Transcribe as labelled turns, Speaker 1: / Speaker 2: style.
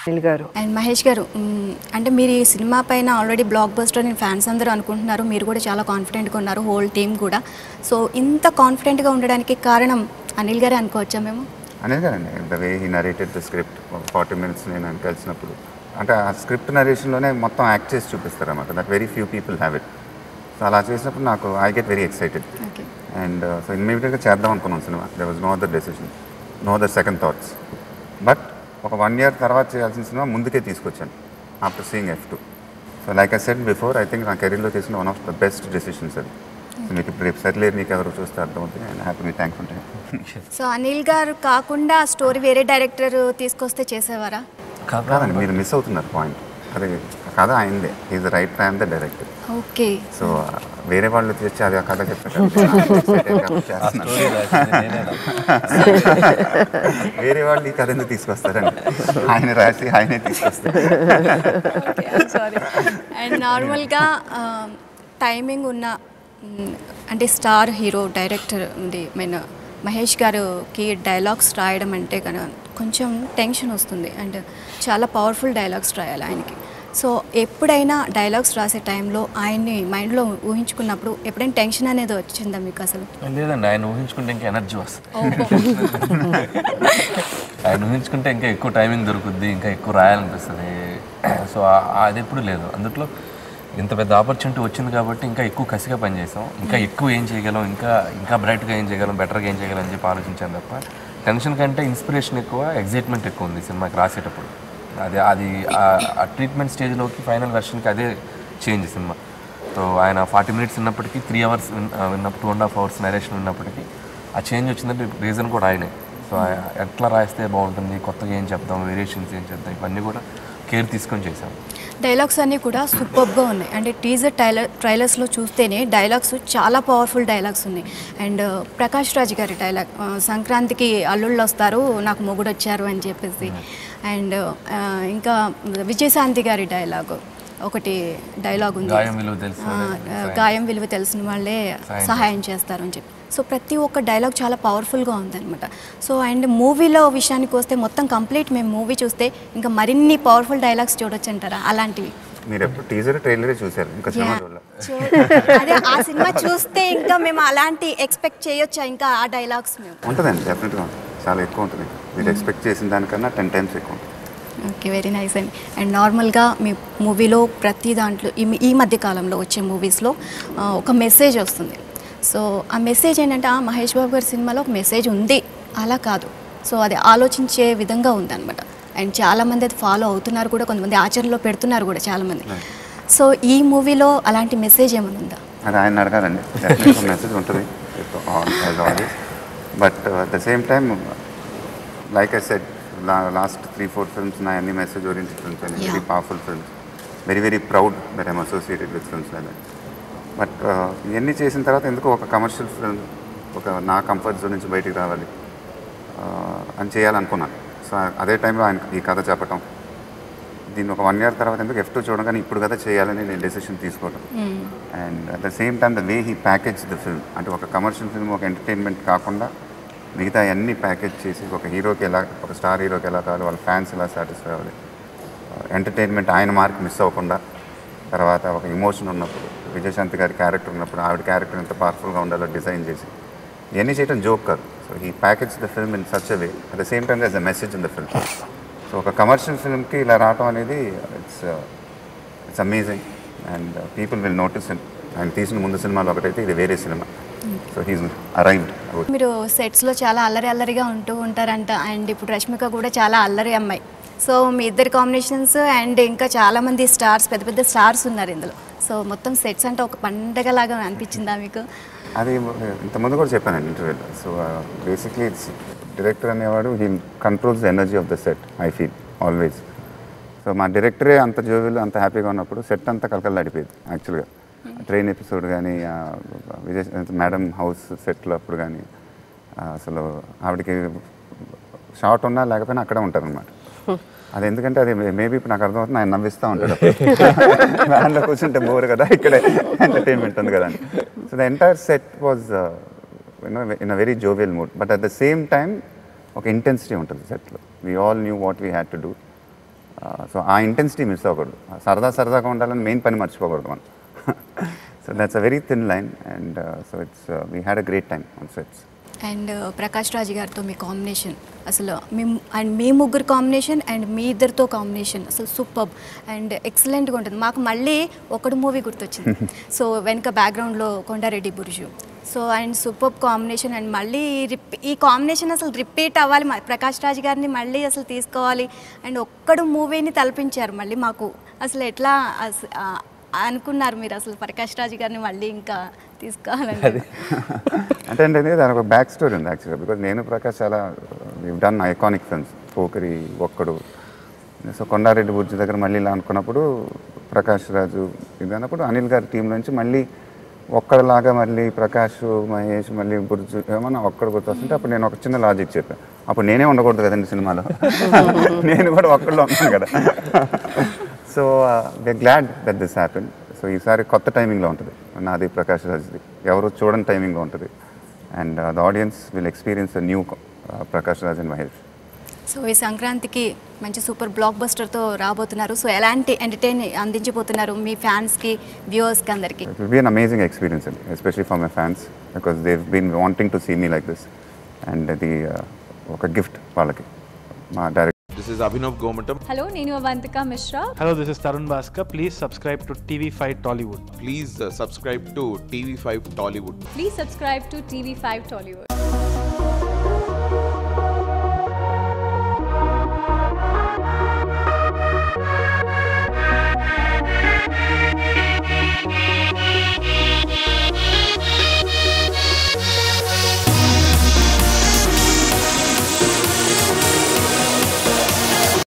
Speaker 1: అనిల్ గారు
Speaker 2: అండ్ మహేష్ గారు మ్, అంటే మీరు ఈ సినిమా పైన ఆల్రెడీ బ్లాక్ బస్టర్ అని ఫ్యాన్స్ అందరూ అనుకుంటున్నారు మీరు కూడా చాలా కాన్ఫిడెంట్గా ఉన్నారు హోల్ టీమ్ కూడా సో ఇంత కాన్ఫిడెంట్గా ఉండడానికి కారణం అనిల్ గారే అనుకోవచ్చా మేము
Speaker 3: అనేది కదండి the way he narrated the script forty minutes నేను ఆయన కలిసినప్పుడు అంటే ఆ స్క్రిప్ట్ నరేషన్లోనే మొత్తం యాక్ట్ చేసి చూపిస్తారు అనమాట that very few people have it so అలా చేసినప్పుడు నాకు I get very excited
Speaker 2: okay
Speaker 3: and so ఇమ్మీడియట్గా చేద్దాం అనుకున్నాం సినిమా there was no other decision no other second thoughts but ఒక వన్ ఇయర్ తర్వాత చేయాల్సిన సినిమా ముందుకే తీసుకొచ్చాను after seeing F two so like I said before I think నా కెరీర్లో చేసిన one of the best decisions అది సో మీకు ఇప్పుడు రేపు సరిలేరు మీకు ఎవరు చూస్తే అర్థమవుతుంది అండ్ హ్యాపీ థ్యాంక్స్ ఉంటాయి
Speaker 2: సో అనిల్ గారు కాకుండా స్టోరీ వేరే డైరెక్టర్ తీసుకొస్తే చేసేవారా
Speaker 3: కాదండి మీరు మిస్ అవుతున్నారు పాయింట్ అది కథ అయిందే is the right time the director
Speaker 2: okay
Speaker 3: so వేరే వాళ్ళు తెచ్చి అది ఆ కథ చెప్పారు వేరే వాళ్ళు ఈ కథ ఎందుకు తీసుకొస్తారండి ఆయన రాసి ఆయనే తీసుకొస్తారు
Speaker 2: సారీ అండ్ నార్మల్గా టైమింగ్ ఉన్న మ్, అంటే స్టార్ హీరో డైరెక్టర్ ఉంది మీన్ మహేష్ గారికి డైలాగ్స్ రాయడం అంటే కనుక కొంచెం టెన్షన్ వస్తుంది అండ్ చాలా పవర్ఫుల్ డైలాగ్స్ రాయాలి ఆయనకి సో ఎప్పుడైనా డైలాగ్స్ రాసే టైంలో ఆయన్ని మైండ్లో ఊహించుకున్నప్పుడు ఎప్పుడైనా టెన్షన్ అనేది వచ్చిందా మీకు అసలు
Speaker 4: లేదండి ఆయన ఊహించుకుంటే ఇంకా ఎనర్జీ వస్తుంది
Speaker 2: ఓహో.
Speaker 4: ఆయన ఊహించుకుంటే ఇంకా ఎక్కువ టైమింగ్ దొరుకుద్ది ఇంకా ఎక్కువ రాయాలనిపిస్తుంది సో ఆ- అది ఎప్పుడు లేదు అందుట్లో ఇంత పెద్ద ఆపర్చునిటీ వచ్చింది కాబట్టి ఇంకా ఎక్కువ కసిగా పనిచేసాం ఇంకా ఎక్కువ ఏం చేయగలం ఇంకా ఇంకా బ్రైట్గా ఏం చేయగలం బెటర్గా ఏం చేయగలం అని చెప్పి ఆలోచించాను తప్ప టెన్షన్ కంటే ఇన్స్పిరేషన్ ఎక్కువ ఎగ్జైట్మెంట్ ఎక్కువ ఉంది సినిమాకి రాసేటప్పుడు అది అది ఆ- ఆ ట్రీట్మెంట్ స్టేజ్లోకి ఫైనల్ వెర్షన్కి అదే చేంజ్ సినిమా సో ఆయన ఫార్టీ మినిట్స్ ఉన్నప్పటికీ త్రీ అవర్స్ విన్నప్పుడు two and half hours narration ఉన్నప్పటికీ ఆ చేంజ్ వచ్చిందంటే రీజన్ కూడా ఆయనే సో ఆ- ఎట్లా రాస్తే బాగుంటుంది కొత్తగా ఏం చెప్దాం వేరియేషన్స్ ఏం చెప్దాం ఇవన్నీ కూడా కేర్ తీసుకొని చేశాం
Speaker 2: డైలాగ్స్ అన్నీ కూడా సూపర్గా ఉన్నాయి అంటే టీజర్ టైలర్ ట్రైలర్స్లో చూస్తేనే డైలాగ్స్ చాలా పవర్ఫుల్ డైలాగ్స్ ఉన్నాయి అండ్ ప్రకాష్ రాజ్ గారి డైలాగ్ ఆ, సంక్రాంతికి అల్లుళ్ళు వస్తారు నాకు మొగుడు వచ్చారు అని చెప్పేసి అండ్ ఆ, ఇంకా విజయశాంతి గారి డైలాగ్ ఒకటి డైలాగ్ ఉంది
Speaker 4: గాయం విలువ తెలిసిన
Speaker 2: ఆ,
Speaker 4: వాళ్ళే
Speaker 2: ఆ, గాయం విలువ తెలిసిన వాళ్ళే
Speaker 4: సహాయం
Speaker 2: సహాయం చేస్తారు అని చెప్పి సో ప్రతి ఒక్క డైలాగ్ చాలా పవర్ఫుల్గా ఉందన్నమాట సో అండ్ మూవీలో విషయానికి వస్తే మొత్తం కంప్లీట్ మేము మూవీ చూస్తే ఇంకా మరిన్ని పవర్ఫుల్ డైలాగ్స్ చూడొచ్చు అంటారా అలాంటివి
Speaker 3: మీరు ఎప్పుడు టీజర్ ట్రైలరే చూశారు ఇంకా సినిమా
Speaker 2: Yeah.
Speaker 3: చూడాలి
Speaker 2: చూ- అదే ఆ సినిమా చూస్తే ఇంకా మేము అలాంటి ఎక్స్పెక్ట్ చేయొచ్చా ఇంకా ఆ డైలాగ్స్ మేము
Speaker 3: ఉంటుందండి డెఫినెట్గా ఉంటుంది చాలా ఎక్కువ ఉంటుంది మీరు ఎక్స్పెక్ట్ చేసిన దానికన్నా టెన్ టైమ్స్ ఎక్కువ ఉంటుంది
Speaker 2: ఓకే వెరీ నైస్ అండి అండ్ నార్మల్గా మీ మూవీలో ప్రతి దాంట్లో ఈ ఈ మధ్య కాలంలో వచ్చే మూవీస్లో ఒక మెసేజ్ వస్తుంది సో ఆ మెసేజ్ ఏంటంటే ఆ మహేష్ బాబు గారి సినిమాలో ఒక మెసేజ్ ఉంది అలా కాదు సో అది ఆలోచించే విధంగా ఉందన్నమాట అండ్ చాలామంది అది ఫాలో అవుతున్నారు కూడా కొంతమంది ఆచరణలో పెడుతున్నారు కూడా చాలామంది సో ఈ మూవీలో అలాంటి మెసేజ్ ఏమైనా ఉందా
Speaker 3: అది ఆయన అడగాలండి మెసేజ్ ఉంటుంది as always but at the same time like I said last three four films నా అన్ని మెసేజ్ ఓరియంటెడ్ ఫిల్మ్స్ అండి very
Speaker 2: Yeah.
Speaker 3: Powerful films very very proud that I'm associated with films like that but ఇవన్నీ చేసిన తర్వాత ఎందుకు ఒక commercial film ఒక నా కంఫర్ట్ జోన్ నుంచి బయటికి రావాలి uh, అని చేయాలనుకున్నాను సో అదే టైంలో ఆయన ఈ కథ చెప్పటం దీన్ని ఒక వన్ ఇయర్ తర్వాత ఎందుకు ఎఫ్ టూ చూడగానే ఇప్పుడు కదా చేయాలని నేను డెసిషన్ తీసుకోవడం and at the same time the way he package the film అంటే ఒక కమర్షియల్ ఫిల్మ్ ఒక ఎంటర్టైన్మెంట్ కాకుండా మిగతా అన్ని ప్యాకేజ్ చేసి ఒక హీరోకి ఎలా ఒక స్టార్ హీరోకి ఎలా కావాలి వాళ్ళ ఫ్యాన్స్ ఎలా సాటిస్ఫై అవ్వాలి ఎంటర్టైన్మెంట్ ఆయన మార్క్ మిస్ అవ్వకుండా తర్వాత ఒక ఇమోషన్ ఉన్నప్పుడు విజయశాంతి గారి క్యారెక్టర్ ఉన్నప్పుడు ఆవిడ క్యారెక్టర్ ఎంత పవర్ఫుల్గా ఉండాలో డిజైన్ చేసి ఇవన్నీ చేయడం జోక్ కాదు సో ఈ package the film in such way at the same time thus a message in the film so ఒక కమర్షియల్ ఫిల్మ్కి ఇలా రావడం అనేది it's it's amazing and people will notice ఆయన తీసిన ముందు సినిమాలో ఒకటైతే ఇది వేరే సినిమా సో హీస్ అరైవ్డ్
Speaker 2: మీరు సెట్స్లో చాలా అల్లరి అల్లరిగా ఉంటూ ఉంటారంట అండ్ ఇప్పుడు రష్మిక కూడా చాలా అల్లరి అమ్మాయి సో మీ ఇద్దరి కాంబినేషన్స్ అండ్ ఇంకా చాలామంది స్టార్స్ పెద్ద పెద్ద స్టార్స్ ఉన్నారు ఇందులో సో మొత్తం సెట్స్ అంటే ఒక పండగలాగా అనిపించిందా మీకు
Speaker 3: అది ఇంతకుముందు కూడా చెప్పానండి ఇంటర్వ్యూలో సో బేసిక్లీ ఇట్స్ డైరెక్టర్ అనేవాడు he controls the energy of the set I feel always so మా డైరెక్టరే అంత జోవిల్ అంత హ్యాపీగా ఉన్నప్పుడు సెట్ అంతా కలకలలాడిపోయింది యాక్చువల్గా ట్రైన్ ఎపిసోడ్ కానీ విజయ్ మేడం హౌస్ సెట్లో అప్పుడు కానీ అసలు ఆవిడకి షార్ట్ ఉన్నా లేకపోయినా అక్కడే ఉంటారనమాట అది ఎందుకంటే అది మేబీ ఇప్పుడు నాకు అర్థమవుతుంది ఆయన నవ్విస్తూ ఉంటాడు వ్యాన్లో కూర్చుంటే బోర్ కదా ఇక్కడే ఎంటర్టైన్మెంట్ ఉంది కదా అని so the entire set was you know in a very jovial mood but at the same time ఒక ఇంటెన్సిటీ ఉంటుంది సెట్లో we all knew what we had to do so ఆ ఇంటెన్సిటీ మిస్ అవ్వకూడదు ఆ సరదా సరదాగా ఉండాలని మెయిన్ పని మర్చిపోకూడదు మనం so that's a very thin line and so it's we had a great time on sets
Speaker 2: and Prakash Raj గారితో మీ కాంబినేషన్ అసలు మీ అండ్ మీ ముగ్గురు కాంబినేషన్ అండ్ మీ ఇద్దరితో కాంబినేషన్ అసలు సూపర్ అండ్ ఎక్సలెంట్గా ఉంటుంది మాకు మళ్ళీ ఒకడు మూవీ గుర్తొచ్చింది సో వెనక బ్యాక్గ్రౌండ్లో Kondareddy Buruju so and super combination and మళ్ళీ రిప్ ఈ కాంబినేషన్ అసలు రిపీట్ అవ్వాలి మ- ప్రకాష్ రాజ్ గారిని మళ్ళీ అసలు తీసుకోవాలి అండ్ ఒక్కడు మూవీని తలపించారు మళ్ళీ మాకు అసలు ఎట్లా అస- ఆ, అనుకున్నారు మీరు అసలు ప్రకాష్ రాజ్ గారిని మళ్ళీ ఇంకా తీసుకోవాలని
Speaker 3: అంటే అంటే దాని ఒక బ్యాక్ స్టోరీ ఉంది యాక్చువల్గా బికాజ్ నేను ప్రకాష్ చాలా డన్ ఐకానిక్ ఫిల్మ్స్ పోకరి ఒక్కడు సో కొండారెడ్డి బుర్జు దగ్గర మళ్ళీ ఇలా అనుకున్నప్పుడు ప్రకాష్ రాజు ఇది అన్నప్పుడు అనిల్ గారి టీం నుంచి మళ్ళీ ఒక్కడిలాగా మళ్ళీ ప్రకాష్ మహేష్ మళ్ళీ బుర్జు ఏమన్నా ఒక్కడు గుర్తొస్తుంటే అప్పుడు నేను ఒక చిన్న లాజిక్ చెప్పాను అప్పుడు నేనే ఉండకూడదు కదండి సినిమాలో నేను కూడా ఒక్కడిలో ఉన్నాను కదా so we glad that this happen so ఈసారి కొత్త టైమింగ్లో ఉంటుంది నాది ప్రకాష్ రాజ్ది ఎవరు చూడని టైమింగ్లో ఉంటుంది and the audience will experience new Prakash Raj and Mahesh
Speaker 2: so ఈ సంక్రాంతికి మంచి సూపర్ బ్లాక్ బస్టర్తో రాబోతున్నారు సో ఎలాంటి ఎంటర్టైన్ అందించబోతున్నారు మీ ఫ్యాన్స్కి వ్యూవర్స్కి అందరికీ
Speaker 3: it will be an amazing experience అండి especially for my fans because they've been wanting to see me like this and అది uh, ఒక గిఫ్ట్ వాళ్ళకి మా direct
Speaker 1: This is Abhinav Gomatam.
Speaker 5: Hello నేను Avantika Mishra
Speaker 6: Hello, this is Tarun Bhaskar. Please subscribe to TV5 Tollywood.
Speaker 1: Please uh, subscribe to TV5 Tollywood.
Speaker 5: Please subscribe to TV five Tollywood